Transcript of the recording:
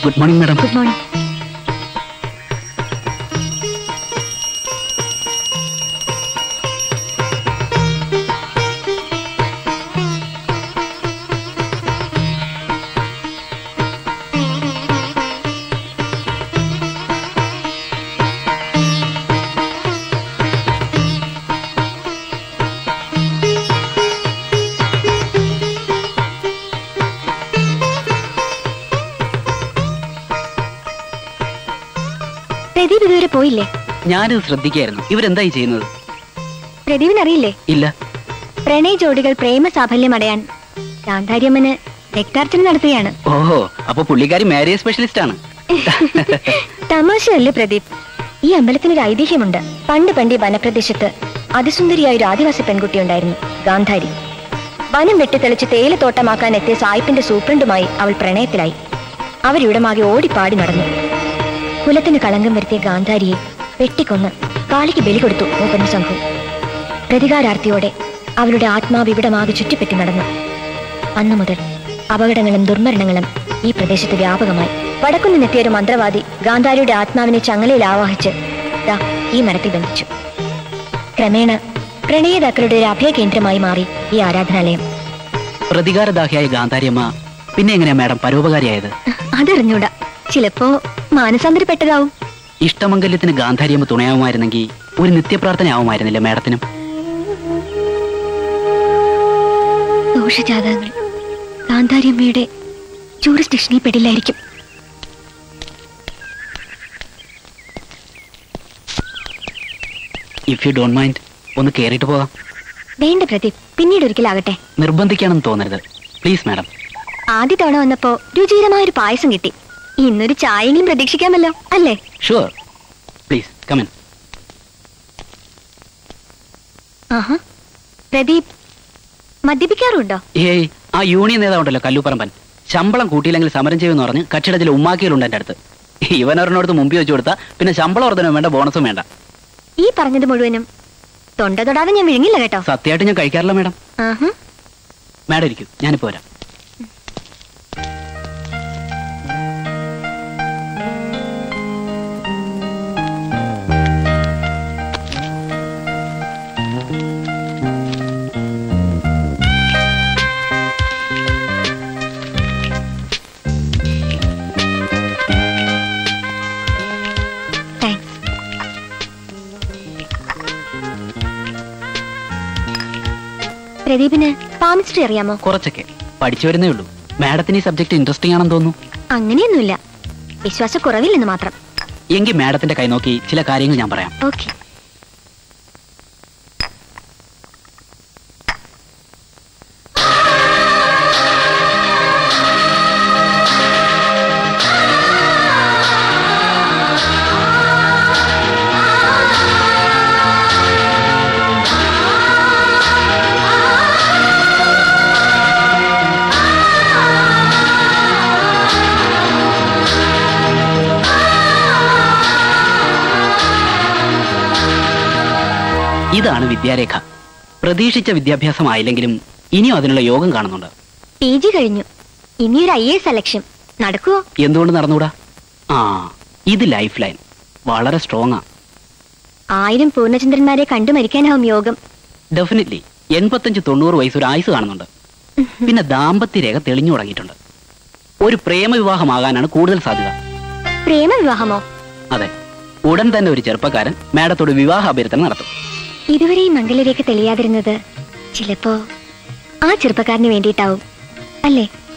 good morning madam good morning Pradeep ഇതുവരെ പോയില്ലേ ഞാനിത് ശ്രദ്ധിക്കായിരുന്നു ഇവരെന്തായി ചെയ്യുന്നത് പ്രദീപിന് അറിയില്ലേ ഇല്ല പ്രണയ ജോഡികൾ പ്രേമ സാഫല്യം അടയാൻ ഗാന്ധാര്യമ്മന് രക്താർച്ചന നടത്തുകയാണ് ഓഹോ അപ്പൊ പുള്ളിക്കാരി മാരേജ് സ്പെഷ്യലിസ്റ്റ് ആണ് തമാശയല്ലേ പ്രദീപ് ഈ അമ്പലത്തിന് ഒരു ഐതിഹ്യമുണ്ട് പണ്ട് പണ്ട് ഈ വനപ്രദേശത്ത് അതിസുന്ദരിയായ ഒരു ആദിവാസി പെൺകുട്ടി ഉണ്ടായിരുന്നു ഗാന്ധാരി വനം വെട്ടിത്തെളിച്ച് തേയിലത്തോട്ടമാക്കാൻ എത്തിയ സായിപ്പിന്റെ സൂപ്രണ്ടുമായി അവൾ പ്രണയത്തിലായി അവരിവിടമാകെ ഓടിപ്പാടി നടന്നു കുലത്തിന് കളങ്കം വരുത്തിയ ഗാന്ധാരിയെ വെട്ടിക്കൊന്ന് കാളിക്ക് ബലി കൊടുത്തു മൂപ്പന്റെ സംഘം പ്രതികാരാർത്ഥിയോടെ അവളുടെ ആത്മാവ് ഇവിടമാകെ ചുറ്റിപ്പറ്റി നടന്നു അന്നു മുതൽ അപകടങ്ങളും ദുർമരണങ്ങളും ഈ പ്രദേശത്ത് വ്യാപകമായി വടക്കുനിന്നെത്തിയ ഒരു മന്ത്രവാദി ഗാന്ധാരിയുടെ ആത്മാവിനെ ചങ്ങലയിൽ ആവാഹിച്ച് ദാ ഈ മരത്തിൽ ബന്ധിച്ചു ക്രമേണ പ്രണയിതാക്കളുടെ ഒരു അഭയകേന്ദ്രമായി മാറി ഈ ആരാധനാലയം പ്രതികാരദാഹിയായ ഗാന്ധാരിയമ്മ പിന്നെ എങ്ങനെയാ മാഡം പരോപകാരിയായത് അതറിഞ്ഞൂടാ ചിലപ്പോ മാനസാന്തരപ്പെട്ടതാവും ഇഷ്ടമംഗല്യത്തിന് ഗാന്ധാരിയമ്മ തുണയാവുമായിരുന്നെങ്കിൽ ഒരു നിത്യപ്രാർത്ഥന ആവുമായിരുന്നില്ല മാഡത്തിനും ദോഷജാതകങ്ങൾ ഗാന്ധാരിയമ്മയുടെ ജൂറിസ്ഡിക്ഷനിൽ പെടില്ലായിരിക്കും ഇഫ് യു ഡോണ്ട് മൈൻഡ് ഒന്ന് കേറിയിട്ട് പോകാം വേണ്ട പ്രദീപ് പിന്നീട് ഒരിക്കലാകട്ടെ നിർബന്ധിക്കാണെന്ന് തോന്നരുത് പ്ലീസ് മാഡം ആദ്യ തവണ വന്നപ്പോ രുചികരമായ ഒരു പായസം കിട്ടി ഇന്നൊരു ചായയെങ്കിലും പ്രതീക്ഷിക്കാമല്ലോ അല്ലേ ഷുവർ പ്ലീസ് കമൻ ആഹാ പ്രദീപ് മദ്യപിക്കാറുണ്ടോ ഏയ് ആ യൂണിയൻ നേതാവുണ്ടല്ലോ കല്ലൂപ്പറമ്പൻ ശമ്പളം കൂട്ടിയില്ലെങ്കിൽ സമരം ചെയ്യുമെന്ന് പറഞ്ഞ് കക്ഷിയുടെ ഉമ്മാക്കിയിലുണ്ട് എൻ്റെ അടുത്ത് ഇവൻ ഒരെണ്ണോടത്ത് മുമ്പ് വെച്ച് കൊടുത്താൽ പിന്നെ ശമ്പളം വർധനവും വേണ്ട ബോണസും വേണ്ട ഈ പറഞ്ഞത് മുഴുവനും തൊണ്ട തൊടാതെ ഞാൻ വിഴുങ്ങില്ല കേട്ടോ സത്യമായിട്ട് ഞാൻ കഴിക്കാറില്ല മാഡം ആഹാ മാഡം ഇരിക്കൂ ഞാനിപ്പോ വരാം താങ്ക്സ് പ്രദീപിന് പാമിസ്ട്രി അറിയാമോ കുറച്ചൊക്കെ പഠിച്ചു വരുന്നേ ഉള്ളൂ മാഡത്തിന് ഈ സബ്ജക്ട് ഇൻട്രസ്റ്റിംഗ് ആണെന്ന് തോന്നുന്നു അങ്ങനെയൊന്നുമില്ല വിശ്വാസക്കുറവില്ലെന്ന് മാത്രം എങ്കിൽ മാഡത്തിന്റെ കൈ നോക്കി ചില കാര്യങ്ങൾ ഞാൻ പറയാം ഓക്കെ ഇതാണ് വിദ്യാരേഖ പ്രതീക്ഷിച്ച വിദ്യാഭ്യാസമായില്ലെങ്കിലും ഇനിയും അതിനുള്ള യോഗം കാണുന്നുണ്ട് പി ജി കഴിഞ്ഞു ഇനിയൊരു ഐ എസ് ലക്ഷ്യം നടക്കുവോ എന്തുകൊണ്ട് നടന്നുകൂടാ ആ ഇത് ലൈഫ് ലൈൻ വളരെ സ്ട്രോങ് ആ ആയിരം പൂർണ്ണചന്ദ്രന്മാരെ കണ്ടു മരിക്കാനാവും യോഗം ഡെഫിനറ്റ്ലി എൺപത്തഞ്ച് തൊണ്ണൂറ് വയസ്സ് ഒരു ആയുസ് കാണുന്നുണ്ട് പിന്നെ ദാമ്പത്യ രേഖ തെളിഞ്ഞു തുടങ്ങിയിട്ടുണ്ട് ഒരു പ്രേമവിവാഹമാകാനാണ് കൂടുതൽ സാധ്യത പ്രേമവിവാഹമോ അതെ ഉടൻ തന്നെ ഒരു ചെറുപ്പക്കാരൻ മാഡത്തോട് വിവാഹ അഭ്യർത്ഥന നടത്തും ഇതുവരെ ഈ മംഗലരേഖ തെളിയാതിരുന്നത് ചിലപ്പോ ആ ചെറുപ്പക്കാരന് വേണ്ടിയിട്ടാവും അല്ലേ